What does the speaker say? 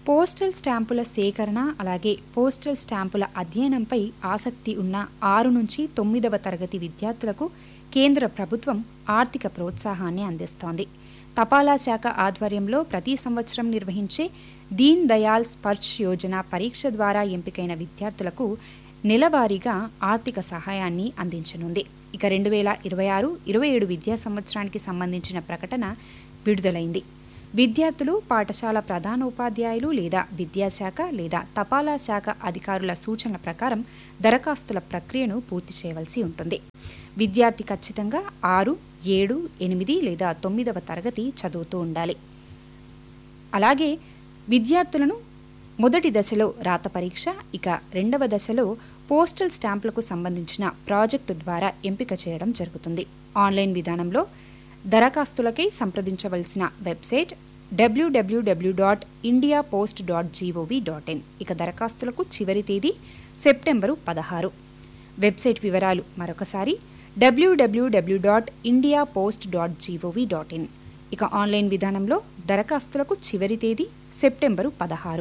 postal స్టాంపుల సేకరణ అలాగే postal స్టాంపుల అధ్యయనంపై ఆసక్తి ఉన్న ఆరు నుంచి తొమ్మిదవ తరగతి విద్యార్థులకు కేంద్ర ప్రభుత్వం ఆర్థిక ప్రోత్సాహాన్ని అందిస్తోంది తపాలా శాఖ ఆధ్వర్యంలో ప్రతి సంవత్సరం నిర్వహించే దీన్ దయాల్ స్పర్శ్ యోజన పరీక్ష ద్వారా ఎంపికైన విద్యార్థులకు నెలవారీగా ఆర్థిక సహాయాన్ని అందించనుంది ఇక రెండు వేల ఇరవై ఆరు ఇరవై ఏడు విద్యా సంవత్సరానికి సంబంధించిన ప్రకటన విడుదలైంది విద్యార్థులు పాఠశాల ప్రధానోపాధ్యాయులు లేదా విద్యాశాఖ లేదా తపాలా శాఖ అధికారుల సూచనల ప్రకారం దరఖాస్తుల ప్రక్రియను పూర్తి చేయవలసి ఉంటుంది విద్యార్థి ఖచ్చితంగా ఆరు ఏడు ఎనిమిది లేదా తొమ్మిదవ తరగతి చదువుతూ ఉండాలి అలాగే విద్యార్థులను మొదటి దశలో రాత పరీక్ష ఇక రెండవ దశలో పోస్టల్ స్టాంపులకు సంబంధించిన ప్రాజెక్టు ద్వారా ఎంపిక చేయడం జరుగుతుంది ఆన్లైన్ విధానంలో దరఖాస్తులకై సంప్రదించవలసిన website WWW dot India post dot GOV dot in ఇక దరఖాస్తులకు చివరి తేదీ సెప్టెంబరు పదహారు వెబ్సైట్ వివరాలు మరొకసారి WWW dot India post dot GOV dot in ఇక ఆన్లైన్ విధానంలో దరఖాస్తులకు చివరి తేదీ సెప్టెంబరు పదహారు